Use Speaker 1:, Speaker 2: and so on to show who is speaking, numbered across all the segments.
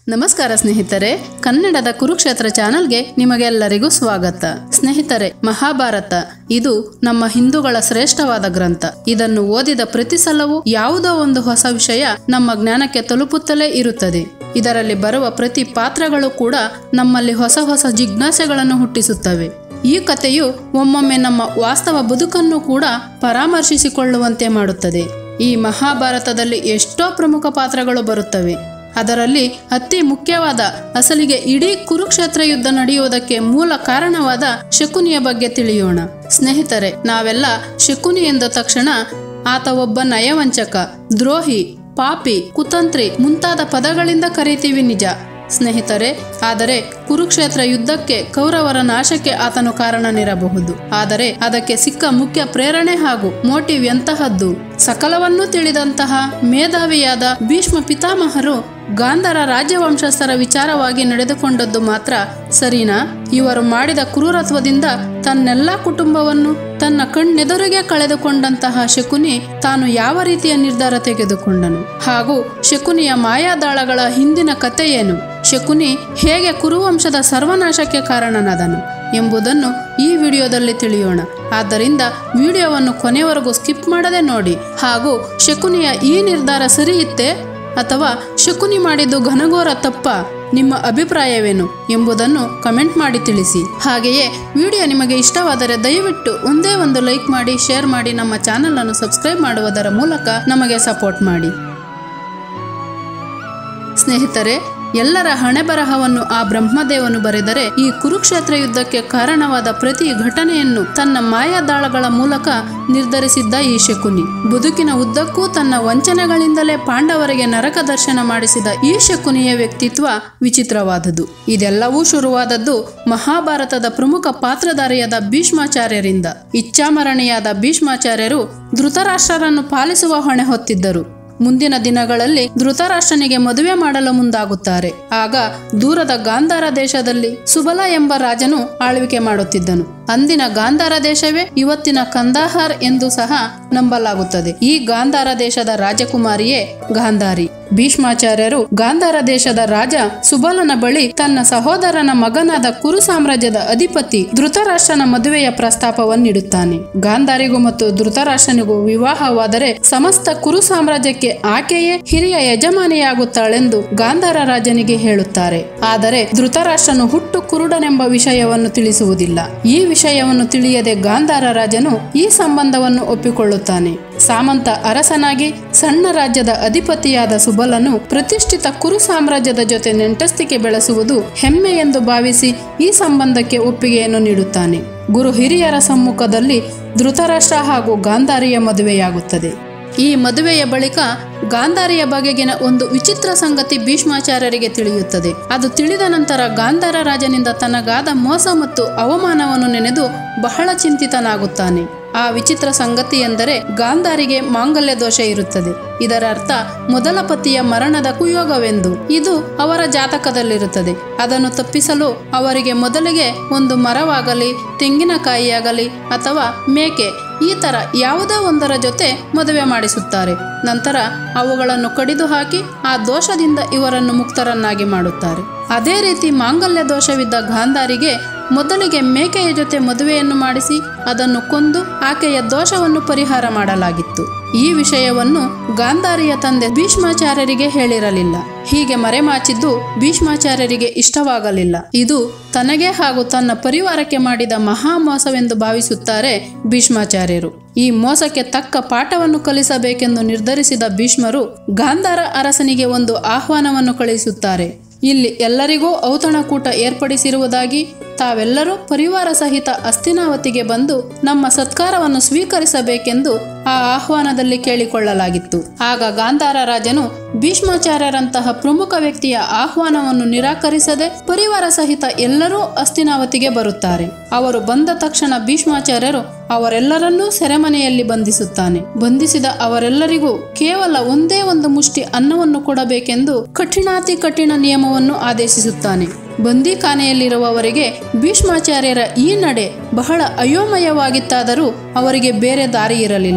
Speaker 1: ನಮಸ್ಕಾರ ಸ್ನೇಹಿತರೆ ಕನ್ನಡದ ಕುರುಕ್ಷೇತ್ರ ಚಾನಲ್ಗೆ ನಿಮಗೆಲ್ಲರಿಗೂ ಸ್ವಾಗತ ಸ್ನೇಹಿತರೆ ಮಹಾಭಾರತ ಇದು ನಮ್ಮ ಹಿಂದೂಗಳ ಶ್ರೇಷ್ಠವಾದ ಗ್ರಂಥ ಇದನ್ನು ಓದಿದ ಪ್ರತಿ ಸಲವೂ ಯಾವುದೋ ಒಂದು ಹೊಸ ವಿಷಯ ನಮ್ಮ ಜ್ಞಾನಕ್ಕೆ ತಲುಪುತ್ತಲೇ ಇರುತ್ತದೆ ಇದರಲ್ಲಿ ಬರುವ ಪ್ರತಿ ಪಾತ್ರಗಳು ಕೂಡ ನಮ್ಮಲ್ಲಿ ಹೊಸ ಹೊಸ ಜಿಜ್ಞಾಸೆಗಳನ್ನು ಹುಟ್ಟಿಸುತ್ತವೆ ಈ ಕಥೆಯು ಒಮ್ಮೊಮ್ಮೆ ನಮ್ಮ ವಾಸ್ತವ ಬದುಕನ್ನು ಕೂಡ ಪರಾಮರ್ಶಿಸಿಕೊಳ್ಳುವಂತೆ ಮಾಡುತ್ತದೆ ಈ ಮಹಾಭಾರತದಲ್ಲಿ ಎಷ್ಟೋ ಪ್ರಮುಖ ಪಾತ್ರಗಳು ಬರುತ್ತವೆ ಅದರಲ್ಲಿ ಅತಿ ಮುಖ್ಯವಾದ ಅಸಲಿಗೆ ಇಡೀ ಕುರುಕ್ಷೇತ್ರ ಯುದ್ಧ ನಡೆಯುವುದಕ್ಕೆ ಮೂಲ ಕಾರಣವಾದ ಶಕುನಿಯ ಬಗ್ಗೆ ತಿಳಿಯೋಣ ಸ್ನೇಹಿತರೆ ನಾವೆಲ್ಲ ಶಕುನಿ ಎಂದ ತಕ್ಷಣ ಆತ ಒಬ್ಬ ನಯವಂಚಕ ದ್ರೋಹಿ ಪಾಪಿ ಕುತಂತ್ರಿ ಮುಂತಾದ ಪದಗಳಿಂದ ಕರೀತೀವಿ ನಿಜ ಸ್ನೇಹಿತರೆ ಆದರೆ ಕುರುಕ್ಷೇತ್ರ ಯುದ್ಧಕ್ಕೆ ಕೌರವರ ನಾಶಕ್ಕೆ ಆತನು ಕಾರಣನಿರಬಹುದು ಆದರೆ ಅದಕ್ಕೆ ಸಿಕ್ಕ ಮುಖ್ಯ ಪ್ರೇರಣೆ ಹಾಗೂ ಮೋಟಿವ್ ಎಂತಹದ್ದು ಸಕಲವನ್ನೂ ತಿಳಿದಂತಹ ಮೇಧಾವಿಯಾದ ಭೀಷ್ಮ ಪಿತಾಮಹರು ಗಾಂಧರ ರಾಜ್ಯವಂಶಸ್ಥರ ವಿಚಾರವಾಗಿ ನಡೆದುಕೊಂಡದ್ದು ಮಾತ್ರ ಸರಿನಾ ಇವರು ಮಾಡಿದ ಕ್ರೂರತ್ವದಿಂದ ತನ್ನೆಲ್ಲ ಕುಟುಂಬವನ್ನು ತನ್ನ ಕಣ್ಣೆದುರಿಗೆ ಕಳೆದುಕೊಂಡಂತಹ ಶಕುನಿ ತಾನು ಯಾವ ರೀತಿಯ ನಿರ್ಧಾರ ತೆಗೆದುಕೊಂಡನು ಹಾಗೂ ಶಕುನಿಯ ಮಾಯಾದಾಳಗಳ ಹಿಂದಿನ ಕಥೆ ಏನು ಶಕುನಿ ಹೇಗೆ ಕುರುವಂಶದ ಸರ್ವನಾಶಕ್ಕೆ ಕಾರಣನಾದನು ಎಂಬುದನ್ನು ಈ ವಿಡಿಯೋದಲ್ಲಿ ತಿಳಿಯೋಣ ಆದ್ದರಿಂದ ವಿಡಿಯೋವನ್ನು ಕೊನೆವರೆಗೂ ಸ್ಕಿಪ್ ಮಾಡದೆ ನೋಡಿ ಹಾಗೂ ಶಕುನಿಯ ಈ ನಿರ್ಧಾರ ಸರಿಯಿತ್ತೆ ಅಥವಾ ಶಕುನಿ ಮಾಡಿದ್ದು ಘನಘೋರ ತಪ್ಪ ನಿಮ್ಮ ಅಭಿಪ್ರಾಯವೇನು ಎಂಬುದನ್ನು ಕಮೆಂಟ್ ಮಾಡಿ ತಿಳಿಸಿ ಹಾಗೆಯೇ ವಿಡಿಯೋ ನಿಮಗೆ ಇಷ್ಟವಾದರೆ ದಯವಿಟ್ಟು ಒಂದೇ ಒಂದು ಲೈಕ್ ಮಾಡಿ ಶೇರ್ ಮಾಡಿ ನಮ್ಮ ಚಾನಲ್ ಅನ್ನು ಸಬ್ಸ್ಕ್ರೈಬ್ ಮಾಡುವುದರ ಮೂಲಕ ನಮಗೆ ಸಪೋರ್ಟ್ ಮಾಡಿ ಸ್ನೇಹಿತರೆ ಎಲ್ಲರ ಹಣೆ ಬರಹವನ್ನು ಆ ಬ್ರಹ್ಮದೇವನು ಬರೆದರೆ ಈ ಕುರುಕ್ಷೇತ್ರ ಯುದ್ಧಕ್ಕೆ ಕಾರಣವಾದ ಪ್ರತಿ ಘಟನೆಯನ್ನು ತನ್ನ ಮಾಯಾದಾಳಗಳ ಮೂಲಕ ನಿರ್ಧರಿಸಿದ್ದ ಈ ಶಕುನಿ ಬದುಕಿನ ಉದ್ದಕ್ಕೂ ತನ್ನ ವಂಚನೆಗಳಿಂದಲೇ ಪಾಂಡವರಿಗೆ ನರಕ ದರ್ಶನ ಮಾಡಿಸಿದ ಈ ಶಕುನಿಯ ವ್ಯಕ್ತಿತ್ವ ವಿಚಿತ್ರವಾದುದು ಇದೆಲ್ಲವೂ ಶುರುವಾದದ್ದು ಮಹಾಭಾರತದ ಪ್ರಮುಖ ಪಾತ್ರಧಾರಿಯಾದ ಭೀಷ್ಮಾಚಾರ್ಯರಿಂದ ಇಚ್ಛಾಮರಣಿಯಾದ ಭೀಷ್ಮಾಚಾರ್ಯರು ಧೃತರಾಷ್ಟ್ರರನ್ನು ಪಾಲಿಸುವ ಹೊಣೆ ಹೊತ್ತಿದ್ದರು ಮುಂದಿನ ದಿನಗಳಲ್ಲಿ ಧೃತರಾಷ್ಟ್ರನಿಗೆ ಮದುವೆ ಮಾಡಲು ಮುಂದಾಗುತ್ತಾರೆ ಆಗ ದೂರದ ಗಾಂಧಾರ ದೇಶದಲ್ಲಿ ಸುಬಲ ಎಂಬ ರಾಜನು ಆಳ್ವಿಕೆ ಮಾಡುತ್ತಿದ್ದನು ಅಂದಿನ ಗಾಂಧಾರ ದೇಶವೇ ಇವತ್ತಿನ ಕಂದಾಹಾರ್ ಎಂದು ಸಹ ನಂಬಲಾಗುತ್ತದೆ ಈ ಗಾಂಧಾರ ದೇಶದ ರಾಜಕುಮಾರಿಯೇ ಗಾಂಧಾರಿ ಭೀಷ್ಮಾಚಾರ್ಯರು ಗಾಂಧಾರ ದೇಶದ ರಾಜ ಸುಬಲನ ಬಳಿ ತನ್ನ ಸಹೋದರನ ಮಗನಾದ ಕುರು ಸಾಮ್ರಾಜ್ಯದ ಅಧಿಪತಿ ಧೃತರಾಷ್ಟ್ರನ ಮದುವೆಯ ಪ್ರಸ್ತಾಪವನ್ನಿಡುತ್ತಾನೆ ಗಾಂಧಾರಿಗೂ ಮತ್ತು ಧೃತರಾಷ್ಟ್ರನಿಗೂ ವಿವಾಹವಾದರೆ ಸಮಸ್ತ ಕುರು ಸಾಮ್ರಾಜ್ಯಕ್ಕೆ ಆಕೆಯೇ ಹಿರಿಯ ಯಜಮಾನಿಯಾಗುತ್ತಾಳೆಂದು ಗಾಂಧಾರ ರಾಜನಿಗೆ ಹೇಳುತ್ತಾರೆ ಆದರೆ ಧೃತರಾಷ್ಟ್ರನು ಹುಟ್ಟು ಕುರುಡನೆಂಬ ವಿಷಯವನ್ನು ತಿಳಿಸುವುದಿಲ್ಲ ಈ ವಿಷಯವನ್ನು ತಿಳಿಯದೆ ಗಾಂಧಾರ ರಾಜನು ಈ ಸಂಬಂಧವನ್ನು ಒಪ್ಪಿಕೊಳ್ಳುತ್ತಾನೆ ಸಾಮಂತ ಅರಸನಾಗಿ ಸಣ್ಣ ರಾಜ್ಯದ ಅಧಿಪತಿಯಾದ ಸುಬಲನು ಪ್ರತಿಷ್ಠಿತ ಕುರು ಸಾಮ್ರಾಜ್ಯದ ಜೊತೆ ನೆಂಟಸ್ತಿಕೆ ಬೆಳೆಸುವುದು ಹೆಮ್ಮೆ ಎಂದು ಭಾವಿಸಿ ಈ ಸಂಬಂಧಕ್ಕೆ ಒಪ್ಪಿಗೆಯನ್ನು ನೀಡುತ್ತಾನೆ ಗುರು ಹಿರಿಯರ ಸಮ್ಮುಖದಲ್ಲಿ ಧೃತರಾಷ್ಟ್ರ ಹಾಗೂ ಗಾಂಧಾರಿಯ ಮದುವೆಯಾಗುತ್ತದೆ ಈ ಮದುವೆಯ ಬಳಿಕ ಗಾಂಧಾರಿಯ ಬಗೆಗಿನ ಒಂದು ವಿಚಿತ್ರ ಸಂಗತಿ ಭೀಷ್ಮಾಚಾರ್ಯರಿಗೆ ತಿಳಿಯುತ್ತದೆ ಅದು ತಿಳಿದ ನಂತರ ಗಾಂಧಾರ ರಾಜನಿಂದ ತನಗಾದ ಮೋಸ ಮತ್ತು ಅವಮಾನವನ್ನು ನೆನೆದು ಬಹಳ ಚಿಂತಿತನಾಗುತ್ತಾನೆ ಆ ವಿಚಿತ್ರ ಸಂಗತಿ ಎಂದರೆ ಗಾಂಧಾರಿಗೆ ಮಾಂಗಲ್ಯ ದೋಷ ಇರುತ್ತದೆ ಇದರ ಅರ್ಥ ಮೊದಲ ಪತಿಯ ಮರಣದ ಕುಯೋಗವೆಂದು ಇದು ಅವರ ಜಾತಕದಲ್ಲಿರುತ್ತದೆ ಅದನ್ನು ತಪ್ಪಿಸಲು ಅವರಿಗೆ ಮೊದಲಿಗೆ ಒಂದು ಮರವಾಗಲಿ ತೆಂಗಿನಕಾಯಿಯಾಗಲಿ ಅಥವಾ ಮೇಕೆ ಈ ತರ ಯಾವುದೋ ಒಂದರ ಜೊತೆ ಮದುವೆ ಮಾಡಿಸುತ್ತಾರೆ ನಂತರ ಅವುಗಳನ್ನು ಕಡಿದು ಹಾಕಿ ಆ ದೋಷದಿಂದ ಇವರನ್ನು ಮುಕ್ತರನ್ನಾಗಿ ಮಾಡುತ್ತಾರೆ ಅದೇ ರೀತಿ ಮಾಂಗಲ್ಯ ದೋಷವಿದ್ದ ಗಾಂಧಾರಿಗೆ ಮೊದಲಿಗೆ ಮೇಕೆಯ ಜೊತೆ ಮದುವೆಯನ್ನು ಮಾಡಿಸಿ ಅದನ್ನು ಕೊಂದು ಆಕೆಯ ದೋಷವನ್ನು ಪರಿಹಾರ ಮಾಡಲಾಗಿತ್ತು ಈ ವಿಷಯವನ್ನು ಗಾಂಧಾರಿಯ ತಂದೆ ಭೀಷ್ಮಾಚಾರ್ಯರಿಗೆ ಹೇಳಿರಲಿಲ್ಲ ಹೀಗೆ ಮರೆಮಾಚಿದ್ದು ಭೀಷ್ಮಾಚಾರ್ಯರಿಗೆ ಇಷ್ಟವಾಗಲಿಲ್ಲ ಇದು ತನಗೆ ಹಾಗೂ ತನ್ನ ಪರಿವಾರಕ್ಕೆ ಮಾಡಿದ ಮಹಾ ಮೋಸವೆಂದು ಭಾವಿಸುತ್ತಾರೆ ಭೀಷ್ಮಾಚಾರ್ಯರು ಈ ಮೋಸಕ್ಕೆ ತಕ್ಕ ಪಾಠವನ್ನು ಕಲಿಸಬೇಕೆಂದು ನಿರ್ಧರಿಸಿದ ಭೀಷ್ಮರು ಗಾಂಧಾರ ಅರಸನಿಗೆ ಒಂದು ಆಹ್ವಾನವನ್ನು ಕಳುಹಿಸುತ್ತಾರೆ ಇಲ್ಲಿ ಎಲ್ಲರಿಗೂ ಔತಣಕೂಟ ಏರ್ಪಡಿಸಿರುವುದಾಗಿ ತಾವೆಲ್ಲರೂ ಪರಿವಾರ ಸಹಿತ ಅಸ್ತಿನಾವತಿಗೆ ಬಂದು ನಮ್ಮ ಸತ್ಕಾರವನ್ನು ಸ್ವೀಕರಿಸಬೇಕೆಂದು ಆ ಆಹ್ವಾನದಲ್ಲಿ ಕೇಳಿಕೊಳ್ಳಲಾಗಿತ್ತು ಆಗ ಗಾಂಧಾರ ರಾಜನು ಭೀಷ್ಮಾಚಾರ್ಯರಂತಹ ಪ್ರಮುಖ ವ್ಯಕ್ತಿಯ ಆಹ್ವಾನವನ್ನು ನಿರಾಕರಿಸದೆ ಪರಿವಾರ ಸಹಿತ ಎಲ್ಲರೂ ಅಸ್ತಿನಾವತಿಗೆ ಬರುತ್ತಾರೆ ಅವರು ಬಂದ ತಕ್ಷಣ ಭೀಷ್ಮಾಚಾರ್ಯರು ಅವರೆಲ್ಲರನ್ನೂ ಸೆರೆಮನೆಯಲ್ಲಿ ಬಂಧಿಸುತ್ತಾನೆ ಬಂಧಿಸಿದ ಅವರೆಲ್ಲರಿಗೂ ಕೇವಲ ಒಂದೇ ಒಂದು ಮುಷ್ಟಿ ಅನ್ನವನ್ನು ಕೊಡಬೇಕೆಂದು ಕಠಿಣಾತಿ ಕಠಿಣ ನಿಯಮವನ್ನು ಆದೇಶಿಸುತ್ತಾನೆ ಬಂದಿಖಾನೆಯಲ್ಲಿರುವವರಿಗೆ ಭೀಷ್ಮಾಚಾರ್ಯರ ಈ ನಡೆ ಬಹಳ ಅಯೋಮಯವಾಗಿತ್ತಾದರೂ ಅವರಿಗೆ ಬೇರೆ ದಾರಿ ಇರಲಿಲ್ಲ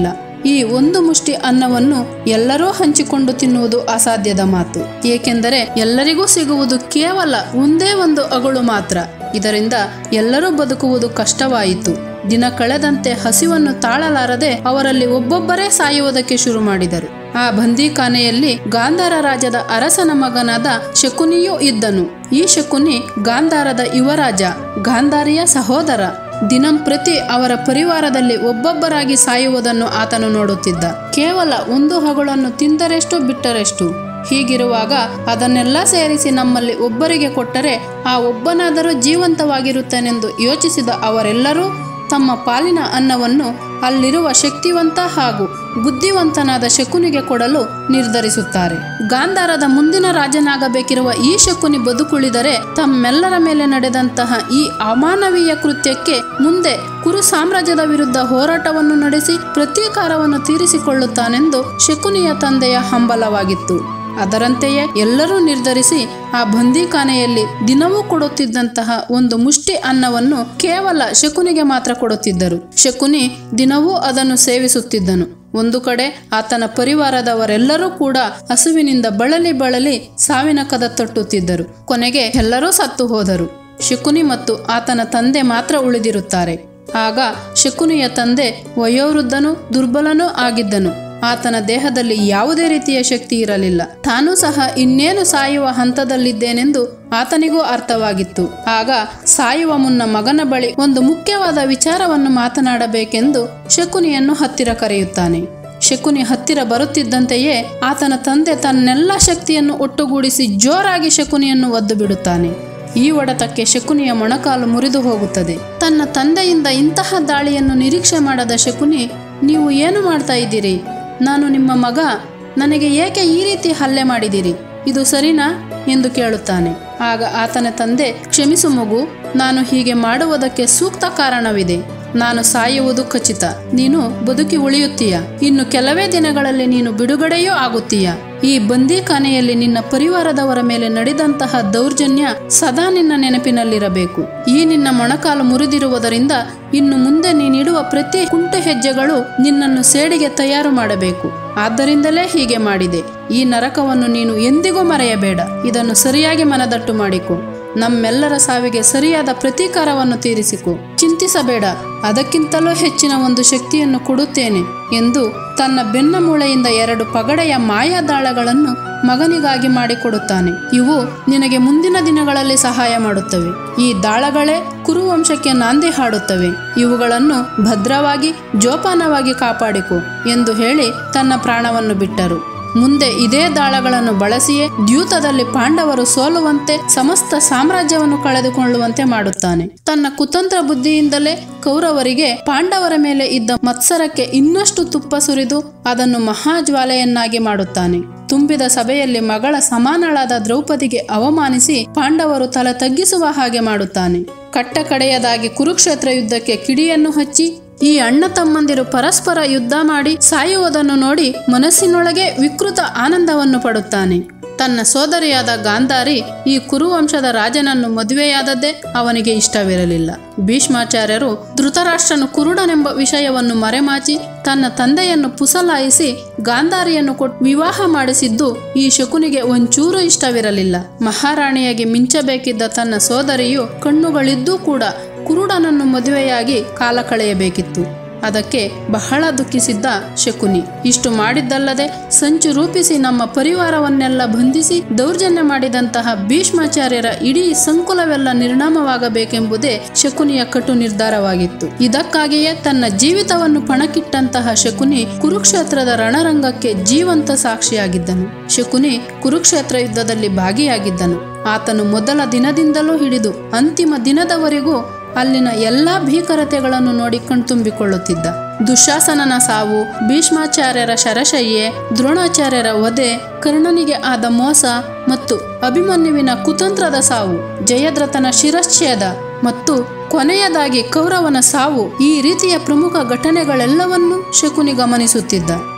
Speaker 1: ಈ ಒಂದು ಮುಷ್ಟಿ ಅನ್ನವನ್ನು ಎಲ್ಲರೂ ಹಂಚಿಕೊಂಡು ತಿನ್ನುವುದು ಅಸಾಧ್ಯದ ಮಾತು ಏಕೆಂದರೆ ಎಲ್ಲರಿಗೂ ಸಿಗುವುದು ಕೇವಲ ಒಂದೇ ಒಂದು ಅಗಳು ಮಾತ್ರ ಇದರಿಂದ ಎಲ್ಲರೂ ಬದುಕುವುದು ಕಷ್ಟವಾಯಿತು ದಿನ ಕಳೆದಂತೆ ಹಸಿವನ್ನು ತಾಳಲಾರದೆ ಅವರಲ್ಲಿ ಒಬ್ಬೊಬ್ಬರೇ ಸಾಯುವುದಕ್ಕೆ ಶುರು ಮಾಡಿದರು ಆ ಬಂದಿಖಾನೆಯಲ್ಲಿ ಗಾಂಧಾರ ರಾಜ್ಯದ ಅರಸನ ಮಗನಾದ ಶಕುನಿಯೂ ಇದ್ದನು ಈ ಶಕುನಿ ಗಾಂಧಾರದ ಯುವರಾಜ ಗಾಂಧಾರಿಯ ಸಹೋದರ ದಿನಂಪ್ರತಿ ಅವರ ಪರಿವಾರದಲ್ಲಿ ಒಬ್ಬೊಬ್ಬರಾಗಿ ಸಾಯುವುದನ್ನು ಆತನು ನೋಡುತ್ತಿದ್ದ ಕೇವಲ ಒಂದು ಹಗುಳನ್ನು ತಿಂದರೆಷ್ಟು ಬಿಟ್ಟರೆಷ್ಟು ಹೀಗಿರುವಾಗ ಅದನ್ನೆಲ್ಲ ಸೇರಿಸಿ ನಮ್ಮಲ್ಲಿ ಒಬ್ಬರಿಗೆ ಕೊಟ್ಟರೆ ಆ ಒಬ್ಬನಾದರೂ ಜೀವಂತವಾಗಿರುತ್ತಾನೆಂದು ಯೋಚಿಸಿದ ಅವರೆಲ್ಲರೂ ತಮ್ಮ ಪಾಲಿನ ಅನ್ನವನ್ನು ಅಲ್ಲಿರುವ ಶಕ್ತಿವಂತ ಹಾಗೂ ಬುದ್ಧಿವಂತನಾದ ಶಕುನಿಗೆ ಕೊಡಲು ನಿರ್ಧರಿಸುತ್ತಾರೆ ಗಾಂಧಾರದ ಮುಂದಿನ ರಾಜನಾಗಬೇಕಿರುವ ಈ ಶಕುನಿ ಬದುಕುಳಿದರೆ ತಮ್ಮೆಲ್ಲರ ಮೇಲೆ ನಡೆದಂತಹ ಈ ಅಮಾನವೀಯ ಕೃತ್ಯಕ್ಕೆ ಮುಂದೆ ಕುರು ಸಾಮ್ರಾಜ್ಯದ ವಿರುದ್ಧ ಹೋರಾಟವನ್ನು ನಡೆಸಿ ಪ್ರತೀಕಾರವನ್ನು ತೀರಿಸಿಕೊಳ್ಳುತ್ತಾನೆಂದು ಶಕುನಿಯ ತಂದೆಯ ಹಂಬಲವಾಗಿತ್ತು ಅದರಂತೆಯೇ ಎಲ್ಲರೂ ನಿರ್ಧರಿಸಿ ಆ ಬಂದಿಖಾನೆಯಲ್ಲಿ ದಿನವೂ ಕೊಡುತ್ತಿದ್ದಂತಹ ಒಂದು ಮುಷ್ಟಿ ಅನ್ನವನ್ನು ಕೇವಲ ಶಕುನಿಗೆ ಮಾತ್ರ ಕೊಡುತ್ತಿದ್ದರು ಶಕುನಿ ದಿನವೂ ಅದನ್ನು ಸೇವಿಸುತ್ತಿದ್ದನು ಒಂದು ಕಡೆ ಆತನ ಪರಿವಾರದವರೆಲ್ಲರೂ ಕೂಡ ಹಸುವಿನಿಂದ ಬಳಲಿ ಬಳಲಿ ಸಾವಿನ ಕದ ತಟ್ಟುತ್ತಿದ್ದರು ಕೊನೆಗೆ ಎಲ್ಲರೂ ಸತ್ತು ಹೋದರು ಶಕುನಿ ಮತ್ತು ಆತನ ತಂದೆ ಮಾತ್ರ ಉಳಿದಿರುತ್ತಾರೆ ಆಗ ಶಕುನಿಯ ತಂದೆ ವಯೋವೃದ್ಧನೂ ದುರ್ಬಲನೂ ಆಗಿದ್ದನು ಆತನ ದೇಹದಲ್ಲಿ ಯಾವುದೇ ರೀತಿಯ ಶಕ್ತಿ ಇರಲಿಲ್ಲ ತಾನೂ ಸಹ ಇನ್ನೇನು ಸಾಯುವ ಹಂತದಲ್ಲಿದ್ದೇನೆಂದು ಆತನಿಗೂ ಅರ್ಥವಾಗಿತ್ತು ಆಗ ಸಾಯುವ ಮುನ್ನ ಮಗನ ಬಳಿ ಒಂದು ಮುಖ್ಯವಾದ ವಿಚಾರವನ್ನು ಮಾತನಾಡಬೇಕೆಂದು ಶಕುನಿಯನ್ನು ಹತ್ತಿರ ಕರೆಯುತ್ತಾನೆ ಶಕುನಿ ಹತ್ತಿರ ಬರುತ್ತಿದ್ದಂತೆಯೇ ಆತನ ತಂದೆ ತನ್ನೆಲ್ಲ ಶಕ್ತಿಯನ್ನು ಒಟ್ಟುಗೂಡಿಸಿ ಜೋರಾಗಿ ಶಕುನಿಯನ್ನು ಒದ್ದು ಬಿಡುತ್ತಾನೆ ಈ ಒಡೆತಕ್ಕೆ ಶಕುನಿಯ ಮೊಣಕಾಲು ಮುರಿದು ಹೋಗುತ್ತದೆ ತನ್ನ ತಂದೆಯಿಂದ ಇಂತಹ ದಾಳಿಯನ್ನು ನಿರೀಕ್ಷೆ ಮಾಡದ ಶಕುನಿ ನೀವು ಏನು ಮಾಡ್ತಾ ಇದ್ದೀರಿ ನಾನು ನಿಮ್ಮ ಮಗ ನನಗೆ ಏಕೆ ಈ ರೀತಿ ಹಲ್ಲೆ ಮಾಡಿದಿರಿ ಇದು ಸರಿನಾ ಎಂದು ಕೇಳುತ್ತಾನೆ ಆಗ ಆತನ ತಂದೆ ಕ್ಷಮಿಸು ಮಗು ನಾನು ಹೀಗೆ ಮಾಡುವುದಕ್ಕೆ ಸೂಕ್ತ ಕಾರಣವಿದೆ ನಾನು ಸಾಯುವುದು ಖಚಿತ ನೀನು ಬದುಕಿ ಉಳಿಯುತ್ತೀಯ ಇನ್ನು ಕೆಲವೇ ದಿನಗಳಲ್ಲಿ ನೀನು ಬಿಡುಗಡೆಯೂ ಆಗುತ್ತೀಯ ಈ ಬಂದಿಖಾನೆಯಲ್ಲಿ ನಿನ್ನ ಪರಿವಾರದವರ ಮೇಲೆ ನಡೆದಂತಹ ದೌರ್ಜನ್ಯ ಸದಾ ನಿನ್ನ ನೆನಪಿನಲ್ಲಿರಬೇಕು ಈ ನಿನ್ನ ಮೊಣಕಾಲು ಮುರಿದಿರುವುದರಿಂದ ಇನ್ನು ಮುಂದೆ ನೀನಿಡುವ ಪ್ರತಿ ಕುಂಟು ಹೆಜ್ಜೆಗಳು ನಿನ್ನನ್ನು ಸೇಡಿಗೆ ತಯಾರು ಮಾಡಬೇಕು ಆದ್ದರಿಂದಲೇ ಹೀಗೆ ಮಾಡಿದೆ ಈ ನರಕವನ್ನು ನೀನು ಎಂದಿಗೂ ಮರೆಯಬೇಡ ಇದನ್ನು ಸರಿಯಾಗಿ ಮನದಟ್ಟು ಮಾಡಿಕೊ ನಮ್ಮೆಲ್ಲರ ಸಾವಿಗೆ ಸರಿಯಾದ ಪ್ರತೀಕಾರವನ್ನು ತೀರಿಸಿಕೊ ಚಿಂತಿಸಬೇಡ ಅದಕ್ಕಿಂತಲೂ ಹೆಚ್ಚಿನ ಒಂದು ಶಕ್ತಿಯನ್ನು ಕೊಡುತ್ತೇನೆ ಎಂದು ತನ್ನ ಬೆನ್ನ ಮೂಳೆಯಿಂದ ಎರಡು ಪಗಡೆಯ ಮಾಯಾದಾಳಗಳನ್ನು ಮಗನಿಗಾಗಿ ಮಾಡಿಕೊಡುತ್ತಾನೆ ಇವು ನಿನಗೆ ಮುಂದಿನ ದಿನಗಳಲ್ಲಿ ಸಹಾಯ ಮಾಡುತ್ತವೆ ಈ ದಾಳಗಳೇ ಕುರುವಂಶಕ್ಕೆ ನಾಂದಿ ಹಾಡುತ್ತವೆ ಇವುಗಳನ್ನು ಭದ್ರವಾಗಿ ಜೋಪಾನವಾಗಿ ಕಾಪಾಡಿಕೊ ಎಂದು ಹೇಳಿ ತನ್ನ ಪ್ರಾಣವನ್ನು ಬಿಟ್ಟರು ಮುಂದೆ ಇದೇ ದಾಳಗಳನ್ನು ಬಳಸಿಯೇ ದ್ಯೂತದಲ್ಲಿ ಪಾಂಡವರು ಸೋಲುವಂತೆ ಸಮಸ್ತ ಸಾಮ್ರಾಜ್ಯವನ್ನು ಕಳೆದುಕೊಳ್ಳುವಂತೆ ಮಾಡುತ್ತಾನೆ ತನ್ನ ಕುತಂತ್ರ ಬುದ್ಧಿಯಿಂದಲೇ ಕೌರವರಿಗೆ ಪಾಂಡವರ ಮೇಲೆ ಇದ್ದ ಮತ್ಸರಕ್ಕೆ ಇನ್ನಷ್ಟು ತುಪ್ಪ ಸುರಿದು ಅದನ್ನು ಮಹಾಜ್ವಾಲೆಯನ್ನಾಗಿ ಮಾಡುತ್ತಾನೆ ತುಂಬಿದ ಸಭೆಯಲ್ಲಿ ಮಗಳ ಸಮಾನಳಾದ ದ್ರೌಪದಿಗೆ ಅವಮಾನಿಸಿ ಪಾಂಡವರು ತಲೆ ತಗ್ಗಿಸುವ ಹಾಗೆ ಮಾಡುತ್ತಾನೆ ಕಟ್ಟ ಕಡೆಯದಾಗಿ ಕುರುಕ್ಷೇತ್ರ ಯುದ್ಧಕ್ಕೆ ಕಿಡಿಯನ್ನು ಹಚ್ಚಿ ಈ ಅಣ್ಣ ತಮ್ಮಂದಿರು ಪರಸ್ಪರ ಯುದ್ಧ ಮಾಡಿ ಸಾಯುವುದನ್ನು ನೋಡಿ ಮನಸ್ಸಿನೊಳಗೆ ವಿಕೃತ ಆನಂದವನ್ನು ಪಡುತ್ತಾನೆ ತನ್ನ ಸೋದರಿಯಾದ ಗಾಂಧಾರಿ ಈ ಕುರುವಂಶದ ರಾಜನನ್ನು ಮದುವೆಯಾದದ್ದೇ ಅವನಿಗೆ ಇಷ್ಟವಿರಲಿಲ್ಲ ಭೀಷ್ಮಾಚಾರ್ಯರು ಧೃತರಾಷ್ಟ್ರನು ಕುರುಡನೆಂಬ ವಿಷಯವನ್ನು ಮರೆಮಾಚಿ ತನ್ನ ತಂದೆಯನ್ನು ಪುಸಲಾಯಿಸಿ ಗಾಂಧಾರಿಯನ್ನು ಕೊಟ್ಟು ವಿವಾಹ ಮಾಡಿಸಿದ್ದು ಈ ಶಕುನಿಗೆ ಒಂಚೂರು ಇಷ್ಟವಿರಲಿಲ್ಲ ಮಹಾರಾಣಿಯಾಗಿ ಮಿಂಚಬೇಕಿದ್ದ ತನ್ನ ಸೋದರಿಯು ಕಣ್ಣುಗಳಿದ್ದೂ ಕೂಡ ಕುರುಡನನ್ನು ಮದುವೆಯಾಗಿ ಕಾಲ ಕಳೆಯಬೇಕಿತ್ತು ಅದಕ್ಕೆ ಬಹಳ ದುಃಖಿಸಿದ್ದ ಶಕುನಿ ಇಷ್ಟು ಮಾಡಿದ್ದಲ್ಲದೆ ಸಂಚು ರೂಪಿಸಿ ನಮ್ಮ ಪರಿವಾರವನ್ನೆಲ್ಲ ಬಂಧಿಸಿ ದೌರ್ಜನ್ಯ ಮಾಡಿದಂತಹ ಭೀಷ್ಮಾಚಾರ್ಯರ ಇಡೀ ಸಂಕುಲವೆಲ್ಲ ನಿರ್ನಾಮವಾಗಬೇಕೆಂಬುದೇ ಶಕುನಿಯ ಕಟು ನಿರ್ಧಾರವಾಗಿತ್ತು ಇದಕ್ಕಾಗಿಯೇ ತನ್ನ ಜೀವಿತವನ್ನು ಪಣಕ್ಕಿಟ್ಟಂತಹ ಶಕುನಿ ಕುರುಕ್ಷೇತ್ರದ ರಣರಂಗಕ್ಕೆ ಜೀವಂತ ಸಾಕ್ಷಿಯಾಗಿದ್ದನು ಶಕುನಿ ಕುರುಕ್ಷೇತ್ರ ಯುದ್ಧದಲ್ಲಿ ಭಾಗಿಯಾಗಿದ್ದನು ಆತನು ಮೊದಲ ದಿನದಿಂದಲೂ ಹಿಡಿದು ಅಂತಿಮ ದಿನದವರೆಗೂ ಅಲ್ಲಿನ ಎಲ್ಲಾ ಭೀಕರತೆಗಳನ್ನು ನೋಡಿ ಕಣ್ತುಂಬಿಕೊಳ್ಳುತ್ತಿದ್ದ ದುಶಾಸನನ ಸಾವು ಭೀಷ್ಮಾಚಾರ್ಯರ ಶರಶಯ್ಯೆ ದ್ರೋಣಾಚಾರ್ಯರ ವಧೆ ಕರ್ಣನಿಗೆ ಆದ ಮೋಸ ಮತ್ತು ಅಭಿಮನ್ಯುವಿನ ಕುತಂತ್ರದ ಸಾವು ಜಯದ್ರಥನ ಶಿರಚ್ಛೇದ ಮತ್ತು ಕೊನೆಯದಾಗಿ ಕೌರವನ ಸಾವು ಈ ರೀತಿಯ ಪ್ರಮುಖ ಘಟನೆಗಳೆಲ್ಲವನ್ನೂ ಶಕುನಿ ಗಮನಿಸುತ್ತಿದ್ದ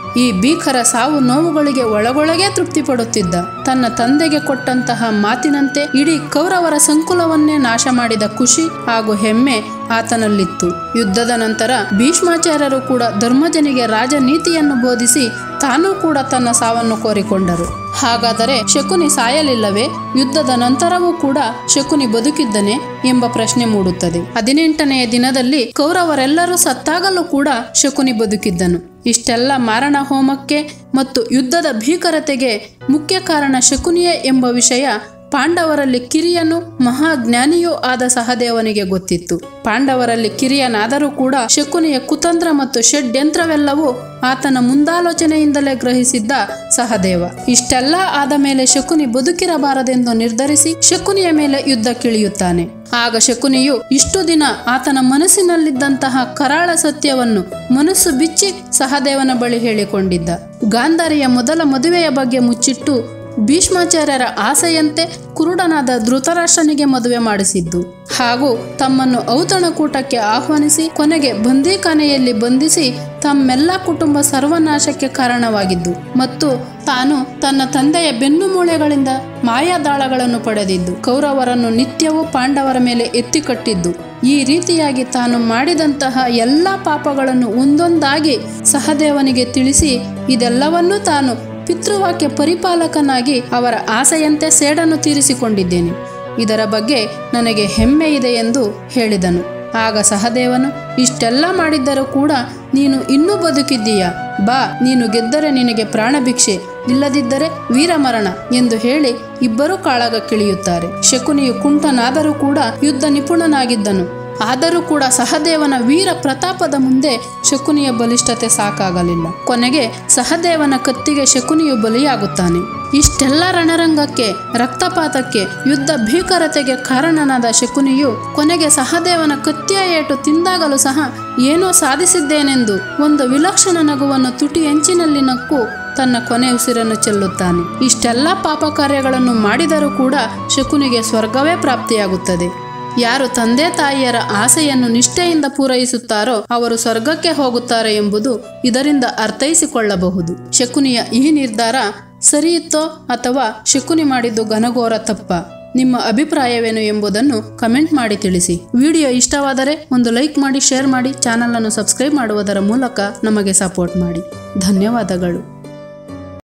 Speaker 1: ಈ ಭೀಕರ ಸಾವು ನೋವುಗಳಿಗೆ ಒಳಗೊಳಗೆ ತೃಪ್ತಿ ಪಡುತ್ತಿದ್ದ ತನ್ನ ತಂದೆಗೆ ಕೊಟ್ಟಂತಹ ಮಾತಿನಂತೆ ಇಡೀ ಕೌರವರ ಸಂಕುಲವನ್ನೇ ನಾಶ ಮಾಡಿದ ಖುಷಿ ಹಾಗೂ ಹೆಮ್ಮೆ ಆತನಲ್ಲಿತ್ತು ಯುದ್ಧದ ನಂತರ ಭೀಷ್ಮಾಚಾರ್ಯರು ಕೂಡ ಧರ್ಮಜನಿಗೆ ರಾಜನೀತಿಯನ್ನು ಬೋಧಿಸಿ ತಾನೂ ಕೂಡ ತನ್ನ ಸಾವನ್ನು ಕೋರಿಕೊಂಡರು ಹಾಗಾದರೆ ಶಕುನಿ ಸಾಯಲಿಲ್ಲವೇ ಯುದ್ಧದ ನಂತರವೂ ಕೂಡ ಶಕುನಿ ಬದುಕಿದ್ದನೆ ಎಂಬ ಪ್ರಶ್ನೆ ಮೂಡುತ್ತದೆ ಹದಿನೆಂಟನೆಯ ದಿನದಲ್ಲಿ ಕೌರವರೆಲ್ಲರೂ ಸತ್ತಾಗಲೂ ಕೂಡ ಶಕುನಿ ಬದುಕಿದ್ದನು ಇಷ್ಟೆಲ್ಲ ಮಾರಣ ಹೋಮಕ್ಕೆ ಮತ್ತು ಯುದ್ಧದ ಭೀಕರತೆಗೆ ಮುಖ್ಯ ಕಾರಣ ಶಕುನಿಯೇ ಎಂಬ ವಿಷಯ ಪಾಂಡವರಲ್ಲಿ ಕಿರಿಯನು ಮಹಾಜ್ಞಾನಿಯೂ ಆದ ಸಹದೇವನಿಗೆ ಗೊತ್ತಿತ್ತು ಪಾಂಡವರಲ್ಲಿ ಕಿರಿಯನಾದರೂ ಕೂಡ ಶಕುನಿಯ ಕುತಂತ್ರ ಮತ್ತು ಷಡ್ಯಂತ್ರವೆಲ್ಲವೂ ಆತನ ಮುಂದಾಲೋಚನೆಯಿಂದಲೇ ಗ್ರಹಿಸಿದ್ದ ಸಹದೇವ ಇಷ್ಟೆಲ್ಲ ಆದ ಮೇಲೆ ಶಕುನಿ ಬದುಕಿರಬಾರದೆಂದು ನಿರ್ಧರಿಸಿ ಶಕುನಿಯ ಮೇಲೆ ಯುದ್ಧಕ್ಕಿಳಿಯುತ್ತಾನೆ ಆಗ ಶಕುನಿಯು ಇಷ್ಟು ದಿನ ಆತನ ಮನಸ್ಸಿನಲ್ಲಿದ್ದಂತಹ ಕರಾಳ ಸತ್ಯವನ್ನು ಮನಸ್ಸು ಬಿಚ್ಚಿ ಸಹದೇವನ ಬಳಿ ಹೇಳಿಕೊಂಡಿದ್ದ ಗಾಂಧಾರಿಯ ಮೊದಲ ಮದುವೆಯ ಬಗ್ಗೆ ಮುಚ್ಚಿಟ್ಟು ಭೀಷ್ಮಾಚಾರ್ಯರ ಆಸೆಯಂತೆ ಕುರುಡನಾದ ಧೃತರಾಷ್ಟ್ರನಿಗೆ ಮದುವೆ ಮಾಡಿಸಿದ್ದು ಹಾಗೂ ತಮ್ಮನ್ನು ಔತಣಕೂಟಕ್ಕೆ ಆಹ್ವಾನಿಸಿ ಕೊನೆಗೆ ಬಂದೀಖಾನೆಯಲ್ಲಿ ಬಂಧಿಸಿ ತಮ್ಮೆಲ್ಲ ಕುಟುಂಬ ಸರ್ವನಾಶಕ್ಕೆ ಕಾರಣವಾಗಿದ್ದು ಮತ್ತು ತಾನು ತನ್ನ ತಂದೆಯ ಬೆನ್ನು ಮೂಳೆಗಳಿಂದ ಮಾಯಾದಾಳಗಳನ್ನು ಪಡೆದಿದ್ದು ಕೌರವರನ್ನು ನಿತ್ಯವೂ ಪಾಂಡವರ ಮೇಲೆ ಎತ್ತಿಕಟ್ಟಿದ್ದು ಈ ರೀತಿಯಾಗಿ ತಾನು ಮಾಡಿದಂತಹ ಎಲ್ಲ ಪಾಪಗಳನ್ನು ಒಂದೊಂದಾಗಿ ಸಹದೇವನಿಗೆ ತಿಳಿಸಿ ಇದೆಲ್ಲವನ್ನೂ ತಾನು ಪಿತೃವಾಕ್ಯ ಪರಿಪಾಲಕನಾಗಿ ಅವರ ಆಸೆಯಂತೆ ಸೇಡನ್ನು ತೀರಿಸಿಕೊಂಡಿದ್ದೇನೆ ಇದರ ಬಗ್ಗೆ ನನಗೆ ಹೆಮ್ಮೆ ಇದೆ ಎಂದು ಹೇಳಿದನು ಆಗ ಸಹದೇವನು ಇಷ್ಟೆಲ್ಲ ಮಾಡಿದ್ದರೂ ಕೂಡ ನೀನು ಇನ್ನೂ ಬದುಕಿದ್ದೀಯ ಬಾ ನೀನು ಗೆದ್ದರೆ ನಿನಗೆ ಪ್ರಾಣಭಿಕ್ಷೆ ಇಲ್ಲದಿದ್ದರೆ ವೀರಮರಣ ಎಂದು ಹೇಳಿ ಇಬ್ಬರೂ ಕಾಳಗಕ್ಕಿಳಿಯುತ್ತಾರೆ ಶಕುನಿಯು ಕುಂಟನಾದರೂ ಕೂಡ ಯುದ್ಧ ನಿಪುಣನಾಗಿದ್ದನು ಆದರೂ ಕೂಡ ಸಹದೇವನ ವೀರ ಪ್ರತಾಪದ ಮುಂದೆ ಶಕುನಿಯ ಬಲಿಷ್ಠತೆ ಸಾಕಾಗಲಿಲ್ಲ ಕೊನೆಗೆ ಸಹದೇವನ ಕತ್ತಿಗೆ ಶಕುನಿಯು ಬಲಿಯಾಗುತ್ತಾನೆ ಇಷ್ಟೆಲ್ಲ ರಣರಂಗಕ್ಕೆ ರಕ್ತಪಾತಕ್ಕೆ ಯುದ್ಧ ಭೀಕರತೆಗೆ ಕಾರಣನಾದ ಶಕುನಿಯು ಕೊನೆಗೆ ಸಹದೇವನ ಕತ್ತಿಯ ಏಟು ತಿಂದಾಗಲೂ ಸಹ ಏನೋ ಸಾಧಿಸಿದ್ದೇನೆಂದು ಒಂದು ವಿಲಕ್ಷಣ ನಗುವನ್ನು ತುಟಿ ಎಂಚಿನಲ್ಲಿ ನಕ್ಕು ತನ್ನ ಕೊನೆ ಉಸಿರನ್ನು ಚೆಲ್ಲುತ್ತಾನೆ ಇಷ್ಟೆಲ್ಲ ಪಾಪ ಕಾರ್ಯಗಳನ್ನು ಮಾಡಿದರೂ ಕೂಡ ಶಕುನಿಗೆ ಸ್ವರ್ಗವೇ ಪ್ರಾಪ್ತಿಯಾಗುತ್ತದೆ ಯಾರು ತಂದೆ ತಾಯಿಯರ ಆಸೆಯನ್ನು ನಿಷ್ಠೆಯಿಂದ ಪೂರೈಸುತ್ತಾರೋ ಅವರು ಸ್ವರ್ಗಕ್ಕೆ ಹೋಗುತ್ತಾರೆ ಎಂಬುದು ಇದರಿಂದ ಅರ್ಥೈಸಿಕೊಳ್ಳಬಹುದು ಶಕುನಿಯ ಈ ನಿರ್ಧಾರ ಸರಿಯಿತ್ತೋ ಅಥವಾ ಶಕುನಿ ಮಾಡಿದ್ದು ಘನಘೋರ ತಪ್ಪ ನಿಮ್ಮ ಅಭಿಪ್ರಾಯವೇನು ಎಂಬುದನ್ನು ಕಮೆಂಟ್ ಮಾಡಿ ತಿಳಿಸಿ ವಿಡಿಯೋ ಇಷ್ಟವಾದರೆ ಒಂದು ಲೈಕ್ ಮಾಡಿ ಶೇರ್ ಮಾಡಿ ಚಾನಲನ್ನು ಸಬ್ಸ್ಕ್ರೈಬ್ ಮಾಡುವುದರ ಮೂಲಕ ನಮಗೆ ಸಪೋರ್ಟ್ ಮಾಡಿ ಧನ್ಯವಾದಗಳು